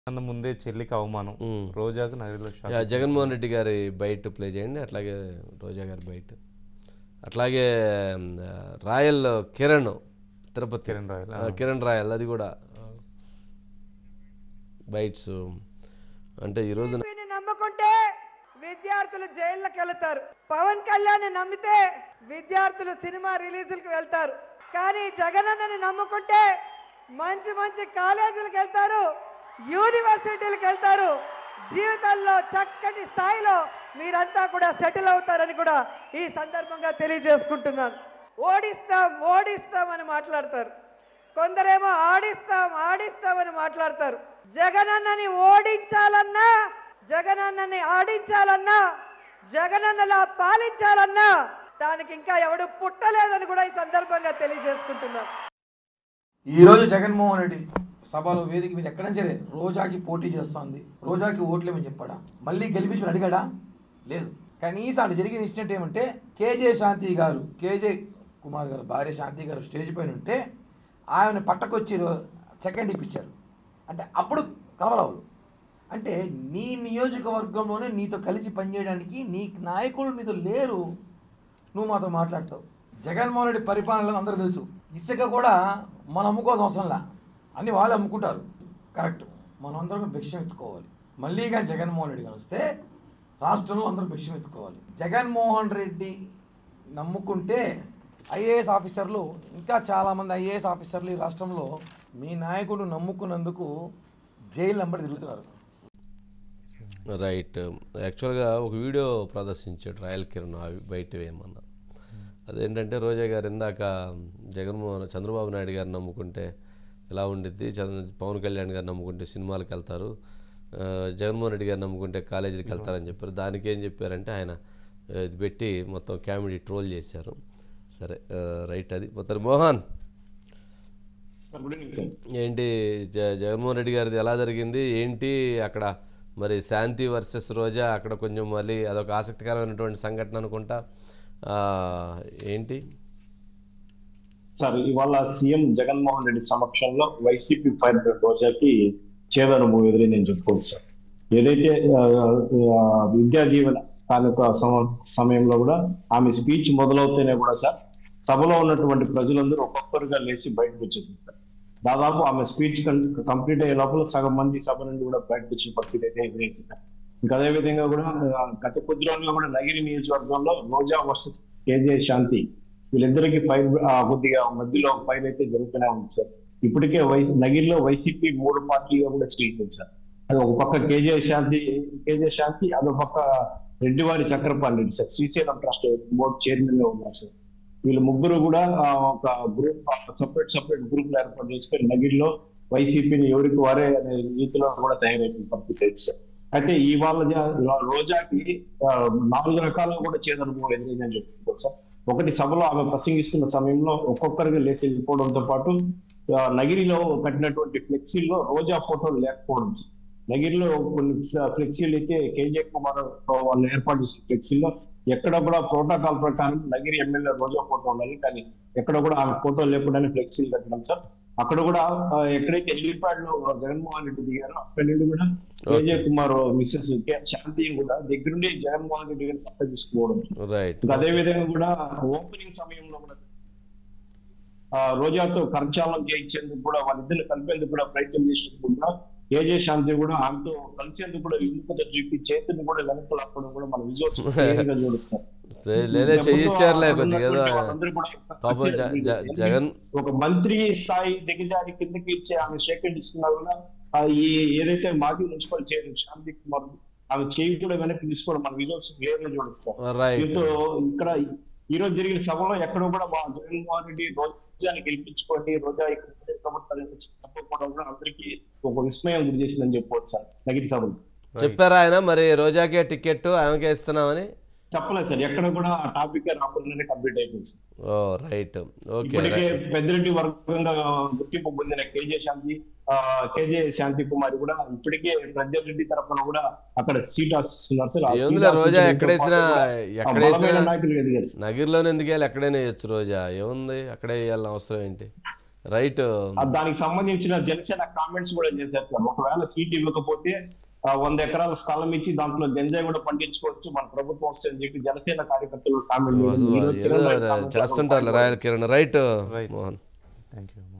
అన్న ముందే చెల్లికి అవమానం ఉమ్. రోజాకు నగరిలో షాక్ యా, జగన్మోహన్ రెడ్డి గారి బయట ప్లే చేయండి అట్లాగే రోజా గారి బయట అట్లాగే మ్, రాయల్ కిరణ్ తిరుపతి కిరణ్ రాయల్, ఆ, కిరణ్ రాయల్ అది కూడా బైట్స్ అంటే ఈరోజు ని నమ్ముకుంటే విద్యార్థులు జైళ్ళకి వెళ్తారు పవన్ కళ్యాణ్ నమ్మితే విద్యార్థులు సినిమా రిలీజులకు వెళ్తారు కానీ జగనన్నని నమ్ముకుంటే మంచి మంచి కాలేజీలకు వెళ్తారు యూనివర్సిటీలకు వెళ్తారు జీవితంలో చక్కటి స్థాయిలో మీరంతా కూడా సెటిల్ అవుతారని కూడా ఈ సందర్భంగా తెలియజేసుకుంటున్నాను ఓడిస్తాం ఓడిస్తాం అని మాట్లాడతారు కొందరేమో ఆడిస్తాం ఆడిస్తామని మాట్లాడతారు జగనన్నని ఓడించాలన్నా జగనన్నని ఆడించాలన్నా జగనన్నలా పాలించాలన్నా దానికి ఇంకా ఎవడు పుట్టలేదని కూడా ఈ సందర్భంగా తెలియజేసుకుంటున్నాను ఈ రోజు జగన్మోహన్ రెడ్డి సభలో వేదిక మీద ఎక్కడైనా సరే రోజాకి పోటీ చేస్తోంది రోజాకి ఓట్లేమని చెప్పాడా మళ్ళీ గెలిపించి అడిగాడా లేదు కనీసం అటు జరిగిన ఇన్సిడెంట్ ఏమంటే కేజే శాంతి గారు కేజే కుమార్ గారు భార్య శాంతి గారు స్టేజ్ పైన ఉంటే ఆయన పట్టకొచ్చి సెకండ్ ఇప్పించారు అంటే అప్పుడు కలవలవులు అంటే నీ నియోజకవర్గంలోనే నీతో కలిసి పనిచేయడానికి నీ నాయకులు నీతో లేరు నువ్వు మాతో మాట్లాడతావు జగన్మోహన్ రెడ్డి పరిపాలనలో అందరూ తెలుసు ఇసుక కూడా మనం అమ్ముకోవాల్సిన అవసరంలా అన్ని వాళ్ళు అమ్ముకుంటారు కరెక్ట్ మనం అందరం భిక్షం ఎత్తుకోవాలి మళ్ళీ కానీ జగన్మోహన్ రెడ్డి కానీ వస్తే రాష్ట్రంలో అందరూ భిక్షం ఎత్తుకోవాలి జగన్మోహన్ రెడ్డి నమ్ముకుంటే ఐఏఎస్ ఆఫీసర్లు ఇంకా చాలామంది ఐఏఎస్ ఆఫీసర్లు ఈ రాష్ట్రంలో మీ నాయకుడు నమ్ముకున్నందుకు జైలు నెంబర్ తిరుగుతున్నారు రైట్ యాక్చువల్గా ఒక వీడియో ప్రదర్శించాడు రాయల్ కిరణ్ అవి బయట వేయమన్నా అదేంటంటే రోజా గారు ఇందాక జగన్మోహన్ చంద్రబాబు నాయుడు గారిని నమ్ముకుంటే ఎలా ఉండిద్ది చంద్ర పవన్ కళ్యాణ్ గారిని నమ్ముకుంటే సినిమాలకు వెళ్తారు ఆ, జగన్మోహన్ రెడ్డి గారిని నమ్ముకుంటే కాలేజీకి వెళ్తారని చెప్పారు దానికి ఏం చెప్పారంటే ఆయన ఆ, ఇది పెట్టి మొత్తం కామెడీ ట్రోల్ చేశారు సరే ఆ, రైట్ అది మొత్తం మోహన్ ఏంటి జ జగన్మోహన్ రెడ్డి గారిది ఎలా జరిగింది ఏంటి అక్కడ మరి శాంతి వర్సెస్ రోజా అక్కడ కొంచెం మళ్ళీ అదొక ఆసక్తికరమైనటువంటి సంఘటన అనుకుంటా ఆ, ఏంటి సార్ ఇవాళ సీఎం జగన్మోహన్ రెడ్డి సమక్షంలో వైసీపీ ఫైర్ రోజాకి చేదనుభవం ఎదురైంది నేను చెప్పుకోవచ్చు సార్ ఏదైతే ఆ, ఆ, విద్యా దీవెన తాలూకా సమ- సమయంలో కూడా ఆమె స్పీచ్ మొదలవుతూనే కూడా సార్ సభలో ఉన్నటువంటి ప్రజలందరూ ఒక్కొక్కరుగా లేచి బయటకు వచ్చేసారు సార్ దాదాపు ఆమె స్పీచ్ కంప్లీట్ అయ్యే లోపల సగం మంది సభ నుండి కూడా బయటకు వచ్చిన పరిస్థితి అయితే ఎదురైంది సార్. ఇంకా అదే విధంగా కూడా ఆ, గత కొద్ది రోజుల్లో కూడా నగిరి నియోజకవర్గంలో రోజా వర్సెస్ కేజే శాంతి వీళ్ళిద్దరికి ఫైల్ ఆ, కొద్దిగా మధ్యలో ఫైల్ అయితే జరుగుతూనే ఉంది సార్ ఇప్పటికే వై నగిరిలో వైసీపీ మూడు పార్టీగా కూడా స్టేట్ సార్ అది ఒక పక్క కేజే శాంతి కేజే శాంతి అదొక పక్క రెడ్డివారి Chakrapani Reddy sir Srisailam trust board chairman గా ఉన్నారు సార్ వీళ్ళు ముగ్గురు కూడా ఆ, ఒక గ్రూప్ సపరేట్ సపరేట్ గ్రూప్ ఏర్పాటు చేసుకొని నగిరిలో వైసీపీని ఎవరికి వారే అనే రీతిలో కూడా తయారైపోయిన పరిస్థితి అయితే సార్ అయితే ఇవాళ జ- ఇవాళ రోజాకి ఆ, నాలుగు రకాలుగా కూడా చేదనుభవం ఎదురైందని చెప్పుకోవచ్చు సార్ ఒకటి సభలో ఆమె ప్రసంగిస్తున్న సమయంలో ఒక్కొక్కరిగా లేచి వెళ్ళిపోవడంతో పాటు ఆ, నగిరిలో కట్టినటువంటి ఫ్లెక్సీల్లో రోజా ఫోటోలు లేకపోవడం సార్. నగిరిలో కొన్ని ఫ్లెక్సీలు అయితే కేజే కుమార్ వాళ్ళు ఏర్పాటు చేసిన ఫ్లెక్సీల్లో ఎక్కడ కూడా ప్రోటోకాల్ ప్రకారం నగిరి ఎమ్మెల్యే రోజా ఫోటో ఉండాలి కానీ ఎక్కడ కూడా ఆమె ఫోటో లేకుండానే ఫ్లెక్సీలు కట్టడం సార్ అక్కడ కూడా ఆ, ఎక్కడైతే హెలిప్యాడ్ లో జగన్మోహన్ రెడ్డి దిగారో అక్కడి నుండి కూడా K J Kumar Mrs K Shanti కూడా దగ్గరుండి జగన్మోహన్ రెడ్డి గారిని పక్క తీసుకోవడం రైట్ ఇంకా అదే విధంగా కూడా ఓపెనింగ్ సమయంలో కూడా ఆ రోజాతో కరచాలం చేయించేందుకు కూడా వాళ్ళిద్దరిని కలిపేందుకు కూడా ప్రయత్నం చేసినప్పుడు కూడా ఏజే శాంతి కూడా ఆమెతో కలిసేందుకు కూడా విముఖత చూపి చేతిని కూడా వెనక్కి లాక్కడం కూడా మన విజువల్స్ గా చూడొచ్చు లేదే చెయ్యిచ్చారులే కొద్దిగా ఏదో వాళ్ళందరూ కూడా పాపం జ- జ- జగన్ ఒక మంత్రి స్థాయి దిగజారి కిందకి ఇచ్చే ఆమె సెకండ్ ఇస్తున్నా కూడా ఆ ఈ ఏదైతే మాజీ మున్సిపల్ చైర్మన్ శాంతి కుమార్ ఆమె చేయి కూడా వెనక్కి తీసుకోవడం మన విజువల్స్ క్లియర్ గా చూడొచ్చు రైట్ దీంతో ఇక్కడ ఈ రోజు జరిగిన సభలో ఎక్కడ కూడా మా జగన్మోహన్ రెడ్డి రోజాని గెలిపించుకోండి రోజా ఇక్కడ ప్రభుత్వాన్ని చెప్పకపోవడం కూడా అందరికీ ఒక విస్మయం గురి చేసిందని చెప్పవచ్చు సార్ నగిరి సభలో చెప్పారా ఆయన మరి రోజాకే టికెట్ ఆమెకే ఇస్తున్నామని చెప్పలేదు సార్ ఎక్కడ కూడా ఆ టాపిక్ రాకుండానే కంప్లీట్ అయిపోయింది సార్ ఓ రైట్ ఓకే ఇప్పటికే పెద్దిరెడ్డి వర్గంగా గుర్తింపు పొందిన కేజే శాంతి ఆ, కేజే శాంతి కుమారి కూడా ఇప్పటికే ప్రజ్వల్ రెడ్డి తరఫున కూడా అక్కడ సీట్ ఆశిస్తున్నారు సార్ ఆ ఏముందిలే సీట్ రోజా ఆశించడంతో ఎక్కడేసినా పాటు కూడా ఆ ఎక్కడేసినా బలమైన నాయకులు ఎదిగారు సార్. నగిరిలోనే ఎందుకు వెళ్ళి ఎక్కడైనా వేయచ్చు రోజా ఏముంది అక్కడే వేయాలని అవసరం ఏంటి రైట్ ఆ దానికి సంబంధించిన జనసేన కామెంట్స్ కూడా చేశారు సార్ ఒకవేళ సీట్ ఇవ్వకపోతే ఆ, వంద ఎకరాల స్థలం ఇచ్చి దాంట్లో గంజాయి కూడా పండించుకోవచ్చు మన ప్రభుత్వం వస్తే అని చెప్పి జనసేన కార్యకర్తలు కామెంట్ ఏదో చేస్తుంటారు Royal Kiran right Right. Mohan thank you